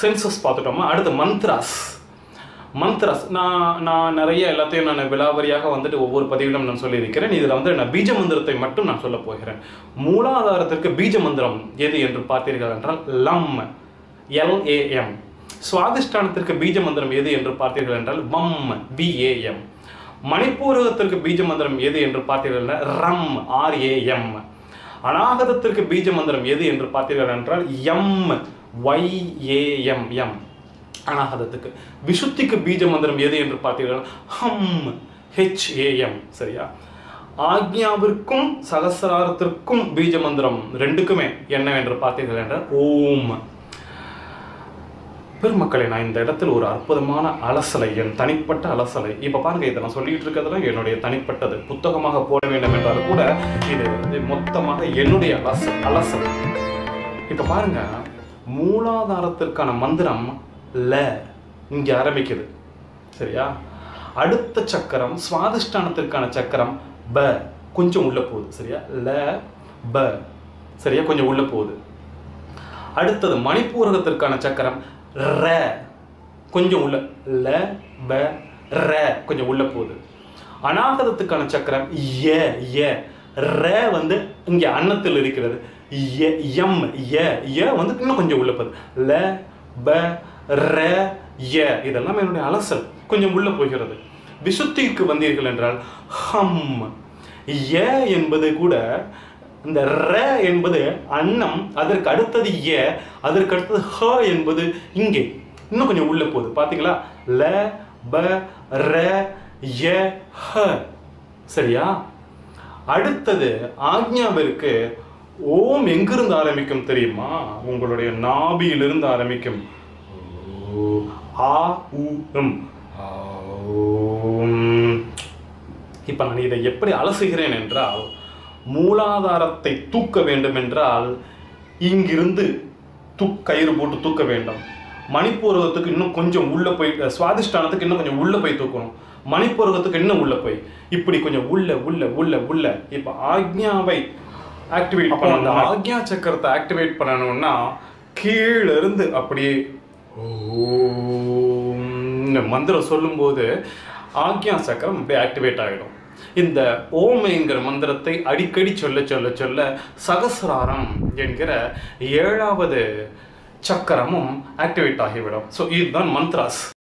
Census பார்த்துட்டோமா அடுத்து mantras mantras நான் நான் நிறைய எல்லாத்தையும் நான் விலாவரியாக வந்துட்டு ஒவ்வொரு பதிவிலும் நான் சொல்லியிருக்கிறேன் இதில் வந்து நான் பீஜ மந்திரத்தை மட்டும் நான் சொல்ல போகிறேன் மூலாதாரத்திற்கு பீஜ மந்திரம் எது என்று பார்த்தீர்கள் என்றால் லம் எல்ஏஎம் சுவாதிஷ்டானத்திற்கு பீஜ மந்திரம் எது என்று பார்த்தீர்கள் என்றால் வம் பிஏஎம் மணிப்பூரகத்திற்கு பீஜ மந்திரம் எது என்று பார்த்தீர்கள் என்றால் ரம் ஆர்ஏஎம் அநாகதத்திற்கு பீஜ மந்திரம் எது என்று பார்த்தீர்கள் என்றால் எம் ஒய்ஏஎம் எம் அநாகதத்துக்கு விசுத்திக்கு பீஜ மந்திரம் எது என்று பார்த்தீர்கள் ஹம் ஹெச்ஏஎம் சரியா ஆக்ஞாவிற்கும் சகசிராரத்திற்கும் பீஜ மந்திரம் ரெண்டுக்குமே என்னவென்று பார்த்தீர்கள் என்றால் ஓம் பெருமக்களே நான் இந்த இடத்துல ஒரு அற்புதமான அலசலை என் தனிப்பட்ட அலசலை இப்போ பாருங்க இதை நான் சொல்லிட்டு இருக்கிறதுல என்னுடைய தனிப்பட்டது புத்தகமாக போட வேண்டும் என்றாலும் கூட இது இது மொத்தமாக என்னுடைய அலசல் அலசல் இப்போ பாருங்க மூலாதாரத்திற்கான மந்திரம் ல இங்கே ஆரம்பிக்குது சரியா அடுத்த சக்கரம் சுவாதிஷ்டானத்திற்கான சக்கரம் ப கொஞ்சம் உள்ள போகுது சரியா ல ப சரியா கொஞ்சம் உள்ள போகுது அடுத்தது மணிப்பூரகத்திற்கான சக்கரம் ர கொஞ்சம் உள்ள ல ப ர கொஞ்சம் உள்ள போகுது அநாகதத்துக்கான சக்கரம் ய ய ர வந்து இங்கே அன்னத்தில் இருக்கிறது ய எம் ய ய வந்து இன்னும் கொஞ்சம் உள்ள போகுது ல ப ர ய இதெல்லாம் என்னுடைய அலசல் கொஞ்சம் உள்ள போகிறது விசுத்திக்கு வந்தீர்கள் என்றால் ஹம் ய என்பது கூட இந்த ர என்பது அன்னம் அதற்கு அடுத்தது ய அதற்கு அடுத்தது ஹ என்பது இங்கே இன்னும் கொஞ்சம் உள்ள போகுது பாத்தீங்களா ல ப ர ய ஹ சரியா அடுத்தது ஆக்ஞாவிற்கு ஓம் எங்கிருந்து ஆரம்பிக்கும் தெரியுமா உங்களுடைய நாபியிலிருந்து ஆரம்பிக்கும் ஓ, ஆ உ ம் ஆம். இப்ப நான் இதை எப்படி அலசுகிறேன் என்றால் மூலாதாரத்தை தூக்க வேண்டும் என்றால் இங்கிருந்து தூ கயிறு போட்டு தூக்க வேண்டும் மணிப்பூரகத்துக்கு இன்னும் கொஞ்சம் உள்ள போய் சுவாதிஷ்டானத்துக்கு இன்னும் கொஞ்சம் உள்ள போய் தூக்கணும் மணிப்பூரகத்துக்கு இன்னும் உள்ள போய் இப்படி கொஞ்சம் உள்ள உள்ள உள்ள உள்ள இப்ப ஆக்ஞாவை ஆக்டிவேட் பண்ண அந்த ஆக்ஞா சக்கரத்தை ஆக்டிவேட் பண்ணணும்னா கீழ இருந்து அப்படியே ஓம் மந்திரம் சொல்லும்போது ஆக்ஞா சக்கரம் அப்படியே ஆக்டிவேட் ஆகிடும் இந்த ஓமைங்கிற மந்திரத்தை அடிக்கடி சொல்ல சொல்ல சொல்ல சகசிராரம் என்கிற ஏழாவது சக்கரமும் ஆக்டிவேட் ஆகிவிடும் ஸோ இதுதான் மந்த்ராஸ்